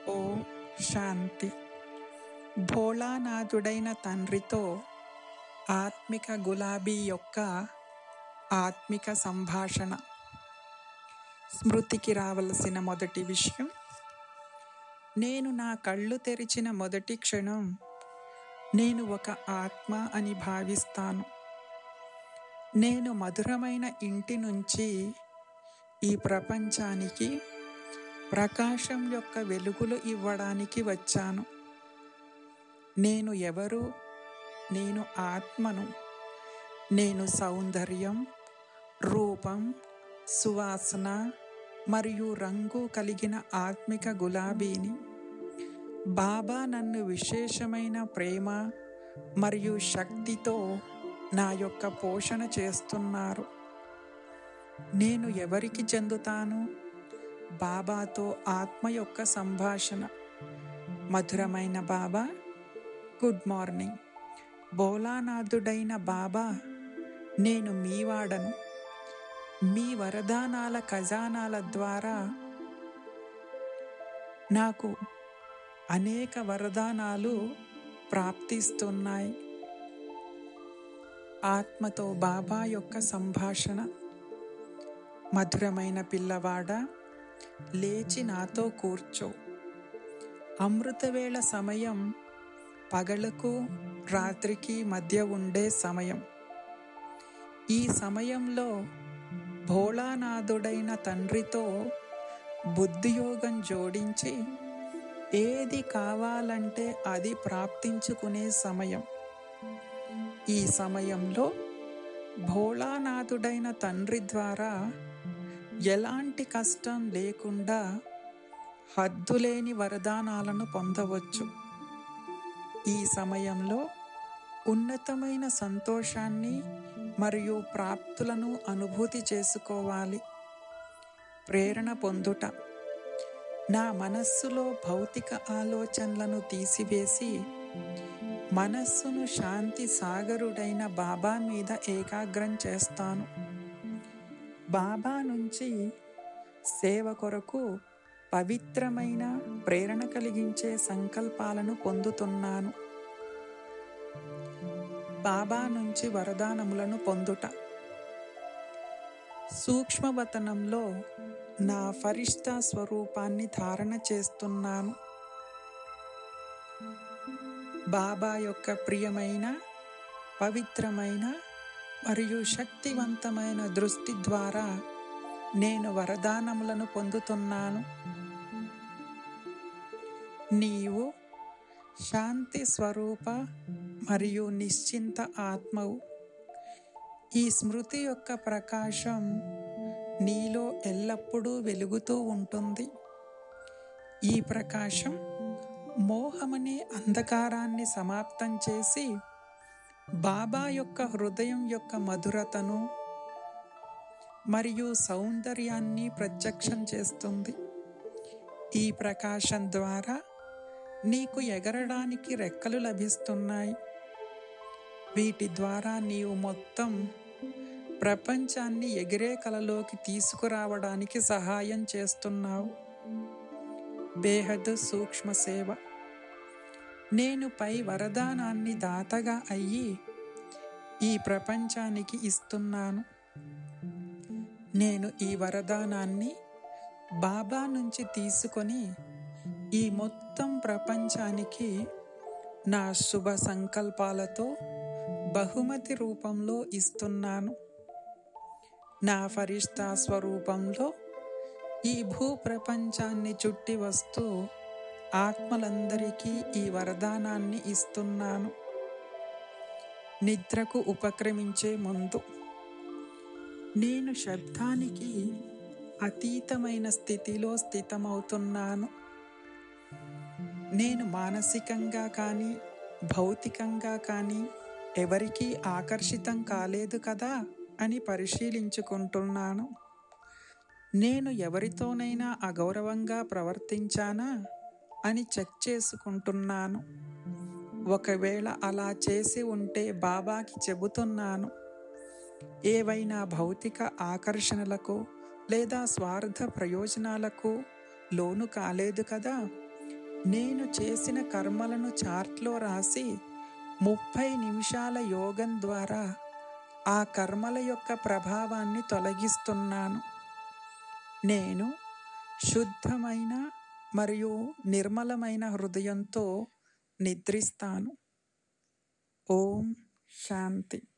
ఓ శాంతి భోళానాథుడైన తండ్రితో ఆత్మిక గులాబీ యొక్క ఆత్మిక సంభాషణ స్మృతికి రావలసిన మొదటి విషయం నేను నా కళ్ళు తెరిచిన మొదటి క్షణం నేను ఒక ఆత్మ అని భావిస్తాను నేను మధురమైన ఇంటి నుంచి ఈ ప్రపంచానికి ప్రకాశం యొక్క వెలుగులు ఇవ్వడానికి వచ్చాను నేను ఎవరు నేను ఆత్మను నేను సౌందర్యం రూపం సువాసన మరియు రంగు కలిగిన ఆత్మిక గులాబీని బాబా నన్ను విశేషమైన ప్రేమ మరియు శక్తితో నా యొక్క పోషణ చేస్తున్నారు నేను ఎవరికి చెందుతాను బాబాతో ఆత్మ యొక్క సంభాషణ మధురమైన బాబా గుడ్ మార్నింగ్ బోలానాథుడైన బాబా నేను మీ వాడను మీ వరదానాల ఖజానాల ద్వారా నాకు అనేక వరదానాలు ప్రాప్తిస్తున్నాయి ఆత్మతో బాబా యొక్క సంభాషణ మధురమైన పిల్లవాడ లేచి నాతో కూర్చో అమృతవేళ సమయం పగలకు రాత్రికి మధ్య ఉండే సమయం ఈ సమయంలో భోళానాథుడైన తండ్రితో బుద్ధియోగం జోడించి ఏది కావాలంటే అది ప్రాప్తించుకునే సమయం ఈ సమయంలో భోళానాథుడైన తండ్రి ద్వారా ఎలాంటి కష్టం లేకుండా హద్దులేని వరదానాలను పొందవచ్చు ఈ సమయంలో ఉన్నతమైన సంతోషాన్ని మరియు ప్రాప్తులను అనుభూతి చేసుకోవాలి ప్రేరణ పొందుట నా మనస్సులో భౌతిక ఆలోచనలను తీసివేసి మనస్సును శాంతి సాగరుడైన బాబా మీద ఏకాగ్రం చేస్తాను బాబా నుంచి సేవ కొరకు పవిత్రమైన ప్రేరణ కలిగించే సంకల్పాలను పొందుతున్నాను బాబా నుంచి వరదానములను పొందుట సూక్ష్మవతనంలో నా ఫరిష్తా స్వరూపాన్ని ధారణ చేస్తున్నాను బాబా యొక్క ప్రియమైన పవిత్రమైన మరియు శక్తివంతమైన దృష్టి ద్వారా నేను వరదానములను పొందుతున్నాను నీవు శాంతి స్వరూప మరియు నిశ్చింత ఆత్మవు ఈ స్మృతి యొక్క ప్రకాశం నీలో ఎల్లప్పుడూ వెలుగుతూ ఉంటుంది ఈ ప్రకాశం మోహమనే అంధకారాన్ని సమాప్తం చేసి బాబా యొక్క హృదయం యొక్క మధురతను మరియు సౌందర్యాన్ని ప్రత్యక్షం చేస్తుంది ఈ ప్రకాశం ద్వారా నీకు ఎగరడానికి రెక్కలు లభిస్తున్నాయి వీటి ద్వారా నీవు మొత్తం ప్రపంచాన్ని ఎగిరే కలలోకి తీసుకురావడానికి సహాయం చేస్తున్నావు బేహద్ సూక్ష్మ సేవ నేను పై వరదానాన్ని దాతగా అయ్యి ఈ ప్రపంచానికి ఇస్తున్నాను నేను ఈ వరదానాన్ని బాబా నుంచి తీసుకొని ఈ మొత్తం ప్రపంచానికి నా శుభ సంకల్పాలతో బహుమతి రూపంలో ఇస్తున్నాను నా ఫరిష్తా స్వరూపంలో ఈ భూ ప్రపంచాన్ని చుట్టి వస్తూ ఆత్మలందరికీ ఈ వరదానాన్ని ఇస్తున్నాను నిద్రకు ఉపక్రమించే ముందు నేను శబ్దానికి అతీతమైన స్థితిలో స్థితమవుతున్నాను నేను మానసికంగా కానీ భౌతికంగా కానీ ఎవరికీ ఆకర్షితం కాలేదు కదా అని పరిశీలించుకుంటున్నాను నేను ఎవరితోనైనా అగౌరవంగా ప్రవర్తించానా అని చెక్ చేసుకుంటున్నాను ఒకవేళ అలా చేసి ఉంటే బాబాకి చెబుతున్నాను ఏవైనా భౌతిక ఆకర్షణలకు లేదా స్వార్థ ప్రయోజనాలకు లోను కాలేదు కదా నేను చేసిన కర్మలను చార్ట్లో రాసి ముప్పై నిమిషాల యోగం ద్వారా ఆ కర్మల యొక్క ప్రభావాన్ని తొలగిస్తున్నాను నేను శుద్ధమైన మరియు నిర్మలమైన హృదయంతో నిద్రిస్తాను ఓం శాంతి